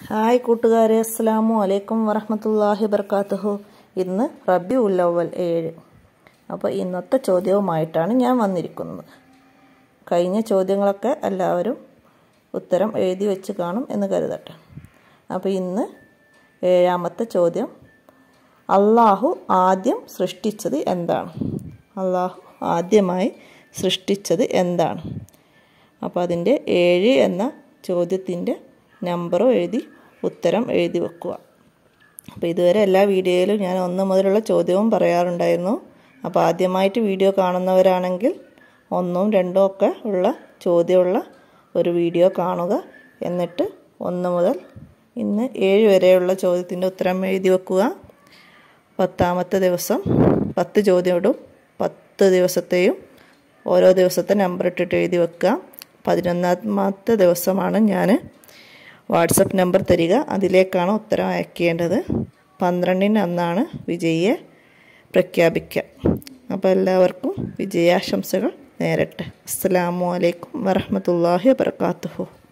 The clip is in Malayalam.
ഹായ് കൂട്ടുകാരെ അസ്സാമു അലൈക്കും വറഹമത്തല്ലാഹി വർക്കാത്തുഹു ഇന്ന് റബി ഉല്ലവൽ ഏഴ് അപ്പോൾ ഇന്നത്തെ ചോദ്യവുമായിട്ടാണ് ഞാൻ വന്നിരിക്കുന്നത് കഴിഞ്ഞ ചോദ്യങ്ങളൊക്കെ എല്ലാവരും ഉത്തരം എഴുതി വെച്ച് കാണും എന്ന് കരുതട്ടെ അപ്പോൾ ഇന്ന് ഏഴാമത്തെ ചോദ്യം അള്ളാഹു ആദ്യം സൃഷ്ടിച്ചത് എന്താണ് അള്ളാഹു ആദ്യമായി സൃഷ്ടിച്ചത് എന്താണ് അപ്പോൾ അതിൻ്റെ ഏഴ് എന്ന ചോദ്യത്തിൻ്റെ നമ്പറും എഴുതി ഉത്തരം എഴുതി വെക്കുക അപ്പോൾ ഇതുവരെ എല്ലാ വീഡിയോയിലും ഞാൻ ഒന്ന് മുതലുള്ള ചോദ്യവും പറയാറുണ്ടായിരുന്നു അപ്പോൾ ആദ്യമായിട്ട് വീഡിയോ കാണുന്നവരാണെങ്കിൽ ഒന്നും രണ്ടും ഒക്കെ ഉള്ള ചോദ്യമുള്ള ഒരു വീഡിയോ കാണുക എന്നിട്ട് ഒന്ന് മുതൽ ഇന്ന് ഏഴ് വരെയുള്ള ചോദ്യത്തിൻ്റെ ഉത്തരം എഴുതി വെക്കുക പത്താമത്തെ ദിവസം പത്ത് ചോദ്യം ഇടും പത്ത് ദിവസത്തെയും ഓരോ ദിവസത്തെ നമ്പർ ഇട്ടിട്ട് എഴുതി വെക്കുക പതിനൊന്നാമത്തെ ദിവസമാണ് ഞാൻ വാട്സപ്പ് നമ്പർ തരിക അതിലേക്കാണ് ഉത്തരം അയക്കേണ്ടത് പന്ത്രണ്ടിന് അന്നാണ് വിജയിയെ പ്രഖ്യാപിക്കുക അപ്പോൾ എല്ലാവർക്കും വിജയാശംസകൾ നേരട്ടെ അസ്സാം വലൈക്കും വറഹമത്തല്ലാഹി വാബർക്കാത്തുഹു